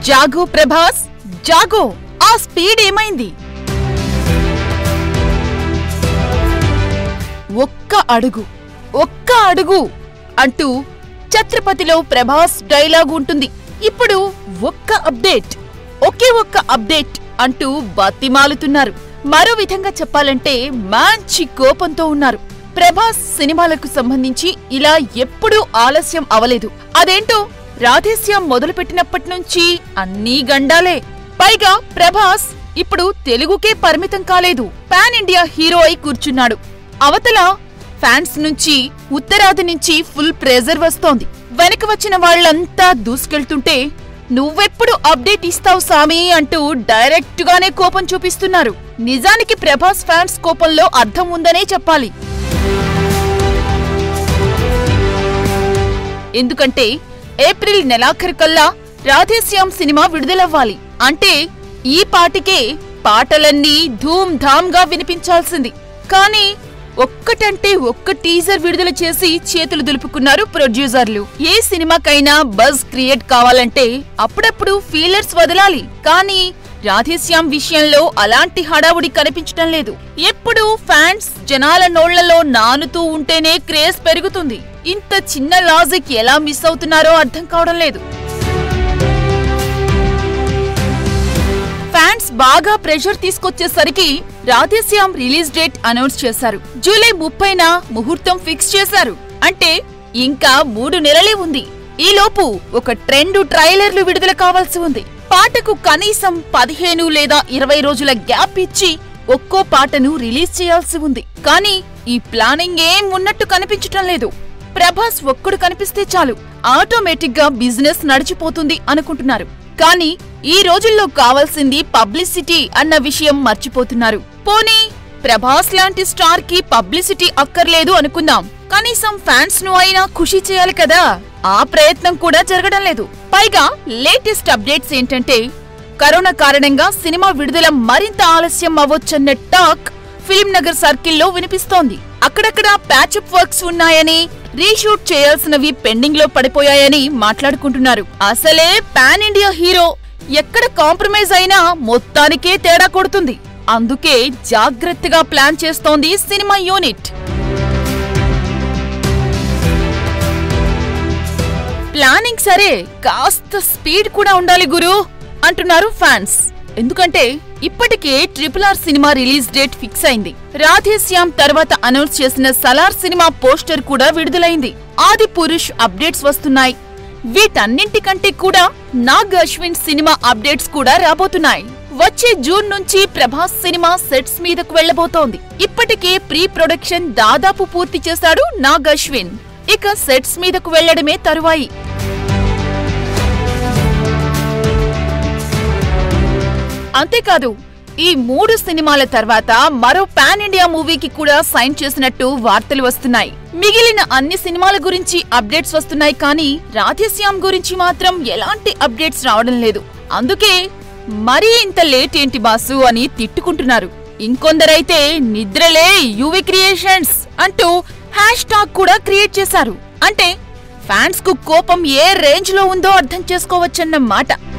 జాగో ప్రభాస్ జాగో ఆ స్పీడ్ ఏమైంది ఒక్క అడుగు ఒక్క అడుగు అంటూ ఛత్రపతిలో ప్రభాస్ డైలాగ్ ఉంటుంది ఇప్పుడు ఒక్క అప్డేట్ ఒకే ఒక్క అప్డేట్ అంటూ బతిమాలుతున్నారు మరో విధంగా చెప్పాలంటే మంచి కోపంతో ఉన్నారు ప్రభాస్ సినిమాలకు సంబంధించి ఇలా ఎప్పుడూ ఆలస్యం అవలేదు అదేంటో రాధేశ్యాం మొదలుపెట్టినప్పటి నుంచి అన్నీ గండాలే పైగా ప్రభాస్ ఇప్పుడు తెలుగుకే పరిమితం కాలేదు పాన్ ఇండియా హీరో అయి కూర్చున్నాడు అవతల ఫ్యాన్స్ నుంచి ఉత్తరాది నుంచి ఫుల్ ప్రెజర్ వస్తోంది వెనక వచ్చిన వాళ్ళంతా దూసుకెళ్తుంటే నువ్వెప్పుడు అప్డేట్ ఇస్తావు సామి అంటూ డైరెక్ట్ గానే కోపం చూపిస్తున్నారు నిజానికి ప్రభాస్ ఫ్యాన్స్ కోపంలో అర్థం ఉందనే చెప్పాలి ఎందుకంటే ఏప్రిల్ నెలాఖరుకల్లా రాధేశ్యామ్ సినిమా విడుదలవ్వాలి అంటే ఈ పాటికే పాటలన్నీ ధూమ్ ధామ్ గా వినిపించాల్సింది కానీ ఒక్కటంటే ఒక్క టీజర్ విడుదల చేసి చేతులు దులుపుకున్నారు ప్రొడ్యూసర్లు ఏ సినిమాకైనా బజ్ క్రియేట్ కావాలంటే అప్పుడప్పుడు ఫీలర్స్ వదలాలి కానీ రాధేశ్యామ్ విషయంలో అలాంటి హడావుడి కనిపించటం లేదు ఎప్పుడు ఫ్యాన్స్ జనాల నోళ్లలో నానుతూ ఉంటేనే క్రేజ్ పెరుగుతుంది ఇంత చిన్న లాజిక్ ఎలా మిస్ అవుతున్నారో అర్థం కావడం లేదు ఫ్యాన్స్ బాగా ప్రెషర్ తీసుకొచ్చేసరికి రాధేశ్యామ్ రిలీజ్ డేట్ అనౌన్స్ చేశారు జూలై ముప్పైన ముహూర్తం ఫిక్స్ చేశారు అంటే ఇంకా మూడు నెలలే ఉంది ఈలోపు ఒక ట్రెండ్ ట్రైలర్లు విడుదల కావాల్సి ఉంది పాటకు కనీసం పదిహేను లేదా ఇరవై రోజుల గ్యాప్ ఇచ్చి ఒక్కో పాటను రిలీజ్ చేయాల్సి ఉంది కానీ ఈ ప్లానింగ్ ఏం ఉన్నట్టు కనిపించటం లేదు ప్రభాస్ ఒక్కడు కనిపిస్తే చాలు ఆటోమేటిక్ గా బిజినెస్ నడిచిపోతుంది అనుకుంటున్నారు కానీ ఈ రోజుల్లో కావాల్సింది పబ్లిసిటీ అన్న విషయం మర్చిపోతున్నారు పోనీ ప్రభాస్ లాంటి స్టార్ కి పబ్లిసిటీ అక్కర్లేదు అనుకుందాం కనీసం ఫ్యాన్స్ ను అయినా ఖుషి చేయాలి కదా ఆ ప్రయత్నం కూడా జరగడం లేదు పైగా లేటెస్ట్ అప్డేట్స్ ఏంటంటే కరోనా కారణంగా సినిమా విడుదల మరింత ఆలస్యం అవ్వొచ్చన్న టాక్ ఫిల్మ్ నగర్ సర్కిల్లో వినిపిస్తోంది అక్కడక్కడ ప్యాచప్ వర్క్స్ ఉన్నాయని రీషూట్ చేయాల్సినవి పెండింగ్ లో పడిపోయాయని మాట్లాడుకుంటున్నారు అసలే పాన్ ఇండియా హీరో ఎక్కడ కాంప్రమైజ్ అయినా మొత్తానికే తేడా కొడుతుంది అందుకే జాగ్రత్తగా ప్లాన్ చేస్తోంది సినిమా యూనిట్ ప్లానింగ్ సరే కాస్త స్పీడ్ కూడా ఉండాలి గురు అంటున్నారు ఫ్యాన్స్ ఎందుకంటే ఇప్పటికే triple R cinema release date fix అయింది రాధేశ్యామ్ తర్వాత అనౌన్స్ చేసిన సలార్ సినిమా పోస్టర్ కూడా విడుదలైంది ఆది పురుష్ అప్డేట్స్ వస్తున్నాయి వీటన్నింటికంటే కూడా నాగ్ అశ్విన్ సినిమా అప్డేట్స్ కూడా రాబోతున్నాయి వచ్చే జూన్ నుంచి ప్రభాస్ సినిమా సెట్స్ మీదకు వెళ్లబోతోంది ఇప్పటికే ప్రీ ప్రొడక్షన్ దాదాపు పూర్తి చేశాడు నాగ్ అశ్విన్ ఇక సెట్స్ మీదకు వెళ్లడమే తరువాయి అంతేకాదు ఈ మూడు సినిమాల తర్వాత మరో పాన్ ఇండియా మూవీకి కూడా సైన్ చేసినట్టు వార్తలు వస్తున్నాయి మిగిలిన అన్ని సినిమాల గురించి అప్డేట్స్ వస్తున్నాయి కానీ రాధేశ్యామ్ గురించి మాత్రం ఎలాంటి అప్డేట్స్ రావడం లేదు అందుకే మరీ ఇంత లేట్ ఏంటి బాసు అని తిట్టుకుంటున్నారు ఇంకొందరైతే నిద్రలే యువి క్రియేషన్స్ అంటూ హ్యాష్ టాగ్ కూడా క్రియేట్ చేశారు అంటే ఫ్యాన్స్ కు కోపం ఏ రేంజ్ లో ఉందో అర్థం చేసుకోవచ్చన్న మాట